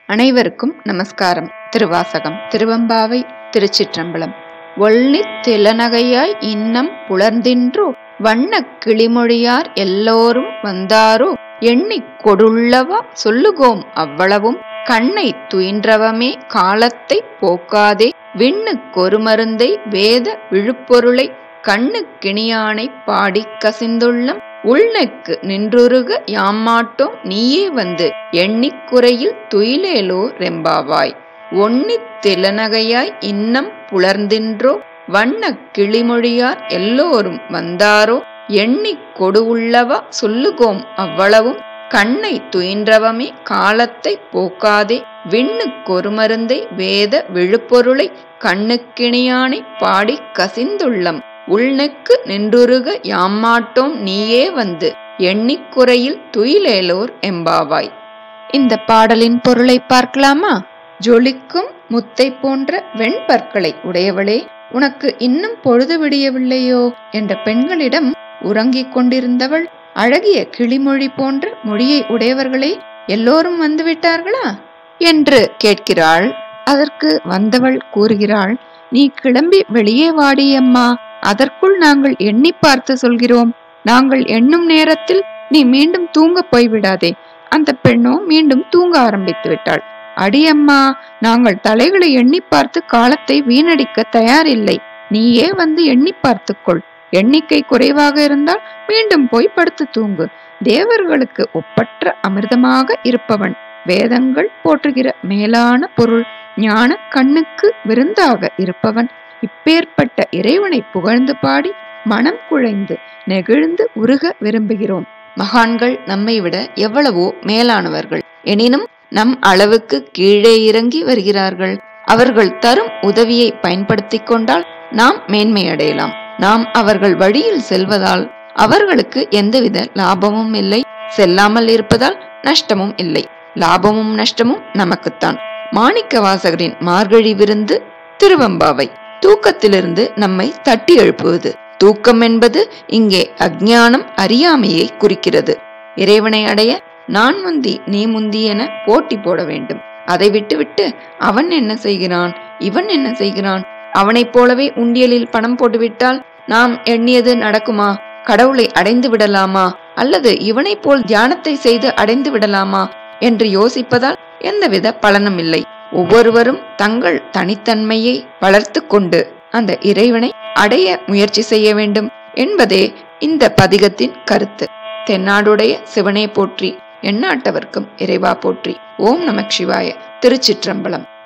அனைவருக்கும் நமஸ்காரம் திருவாசகம் திருவம்பாவை திருச்சிற்றம்பலம் ஒள்ளித் திலநகையாய் இன்னம் புலர்ந்தின்றோ வண்ணக் கிளிமொழியார் எல்லோரும் வந்தாரோ எண்ணிக் கொடுள்ளவா சொல்லுகோம் அவ்வளவும் கண்ணை துயின்றவமே காலத்தை போக்காதே விண்ணுக் கொருமருந்தை வேத விழுப்பொருளை கண்ணுக் கிணியானை பாடிக் கசிந்துள்ளம் உள்நெக்கு நின்றுருக யாமாட்டோம் நீயே வந்து எண்ணிக் குறையில் துயிலேலோ ரெம்பாவாய் ஒன்னித் திலநகையாய் இன்னம் புலர்ந்தின்றோ வண்ணக் கிளிமொழியார் எல்லோரும் வந்தாரோ எண்ணிக் கொடுவுள்ளவா சொல்லுகோம் அவ்வளவும் கண்ணை துயின்றவமே காலத்தை போக்காதே விண்ணுக் கொருமருந்தை வேத விழுப்பொருளை கண்ணுக்கிணியானை பாடிக் கசிந்துள்ளம் உள்நெக்கு நின்றுருக யாமாட்டோம் நீயே வந்து எண்ணிக்குறையில் துயிலேலோர் எம்பாவாய் இந்த பாடலின் பொருளை பார்க்கலாமா ஜொலிக்கும் முத்தை போன்ற வெண்பற்களை உடையவளே உனக்கு இன்னும் பொழுது விடியவில்லையோ என்ற பெண்களிடம் உறங்கிக் கொண்டிருந்தவள் அழகிய கிளிமொழி போன்ற மொழியை உடையவர்களே எல்லோரும் வந்து விட்டார்களா என்று கேட்கிறாள் அதற்கு வந்தவள் கூறுகிறாள் நீ கிளம்பி வெளியே வாடியம்மா அதற்குள் நாங்கள் எண்ணி பார்த்து சொல்கிறோம் நாங்கள் எண்ணும் நேரத்தில் நீ மீண்டும் தூங்க போய்விடாதே அந்த பெண்ணோ மீண்டும் தூங்க ஆரம்பித்து விட்டாள் அடியம்மா நாங்கள் தலைகளை எண்ணி பார்த்து காலத்தை வீணடிக்க தயாரில்லை நீயே வந்து எண்ணி பார்த்துக்கொள் எண்ணிக்கை குறைவாக இருந்தால் மீண்டும் போய் படுத்து தூங்கு தேவர்களுக்கு ஒப்பற்ற அமிர்தமாக இருப்பவன் வேதங்கள் போற்றுகிற மேலான பொருள் ஞான கண்ணுக்கு விருந்தாக இருப்பவன் இப்பேற்பட்ட இறைவனை புகழ்ந்து பாடி மனம் குழைந்து நெகிழ்ந்து உருக விரும்புகிறோம் மகான்கள் நம்மை விட எவ்வளவோ மேலானவர்கள் எனினும் நம் அளவுக்கு கீழே இறங்கி வருகிறார்கள் அவர்கள் தரும் உதவியை பயன்படுத்திக் கொண்டால் நாம் மேன்மையடையலாம் நாம் அவர்கள் வழியில் செல்வதால் அவர்களுக்கு எந்தவித லாபமும் இல்லை செல்லாமல் இருப்பதால் நஷ்டமும் இல்லை லாபமும் நஷ்டமும் நமக்குத்தான் மாணிக்க வாசகரின் மார்கழி விருந்து திருவம்பாவை தூக்கத்திலிருந்து நம்மை தட்டி எழுப்புவது தூக்கம் என்பது இங்கே அஜ்ஞானம் அறியாமையை குறிக்கிறது இறைவனை அடைய நான் முந்தி நீ முந்தி என போட்டி போட வேண்டும் அதை விட்டுவிட்டு அவன் என்ன செய்கிறான் இவன் என்ன செய்கிறான் அவனைப் போலவே உண்டியலில் பணம் போட்டுவிட்டால் நாம் எண்ணியது நடக்குமா கடவுளை அடைந்து விடலாமா அல்லது இவனைப் போல் தியானத்தை செய்து அடைந்து விடலாமா என்று யோசிப்பதால் எந்தவித பலனும் இல்லை ஒவ்வொருவரும் தங்கள் தனித்தன்மையை வளர்த்து கொண்டு அந்த இறைவனை அடைய முயற்சி செய்ய வேண்டும் என்பதே இந்த பதிகத்தின் கருத்து தென்னாடுடைய சிவனே போற்றி எண்ணாட்டவர்க்கும் இறைவா போற்றி ஓம் நமக் சிவாய திருச்சிற்றம்பலம்